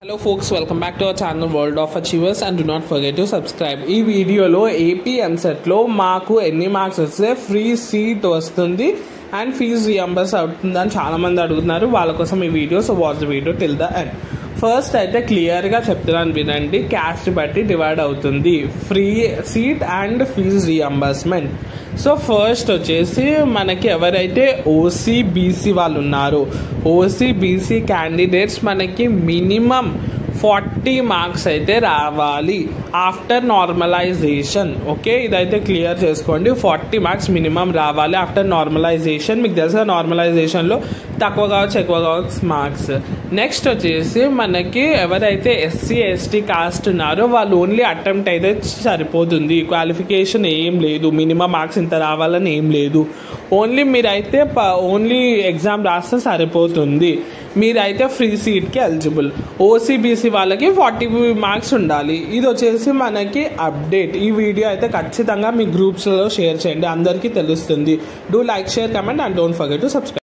hello folks welcome back to our channel world of achievers and do not forget to subscribe ఈ వీడియోలో AP ఎంసెట్లో మాకు ఎన్ని marks వస్తే ఫ్రీ సీట్ వస్తుంది అండ్ ఫీజు రియంబర్స్ అవుతుంది అని చాలామంది అడుగుతున్నారు వాళ్ళ కోసం ఈ వీడియో so watch the video till the end first అయితే క్లియర్గా చెప్తున్నాను వినండి క్యాస్ట్ బట్టి డివైడ్ అవుతుంది free seat and fee reimbursement so first వచ్చేసి మనకి ఎవరైతే ఓసీ బీసీ వాళ్ళు ఉన్నారో ఓసీ బీసీ క్యాండిడేట్స్ మనకి మినిమం ఫార్టీ మార్క్స్ అయితే రావాలి ఆఫ్టర్ నార్మలైజేషన్ ఓకే ఇదైతే క్లియర్ చేసుకోండి ఫార్టీ మార్క్స్ మినిమం రావాలి ఆఫ్టర్ నార్మలైజేషన్ మీకు తెలుసా నార్మలైజేషన్లో తక్కువ కావచ్చు ఎక్కువ కావచ్చు మార్క్స్ నెక్స్ట్ వచ్చేసి మనకి ఎవరైతే ఎస్సీ ఎస్టీ కాస్ట్ ఉన్నారో వాళ్ళు ఓన్లీ అటెంప్ట్ అయితే సరిపోతుంది క్వాలిఫికేషన్ ఏం లేదు మినిమం మార్క్స్ ఇంత రావాలని ఏం లేదు ఓన్లీ మీరైతే ఓన్లీ ఎగ్జామ్ రాస్తే సరిపోతుంది మీరైతే ఫ్రీ సీట్కి ఎలిజిబుల్ ఓసీబీసీ వాళ్ళకి ఫార్టీ మార్క్స్ ఉండాలి ఇది వచ్చేసి మనకి అప్డేట్ ఈ వీడియో అయితే ఖచ్చితంగా మీ గ్రూప్స్లో షేర్ చేయండి అందరికీ తెలుస్తుంది do like share comment and don't forget to subscribe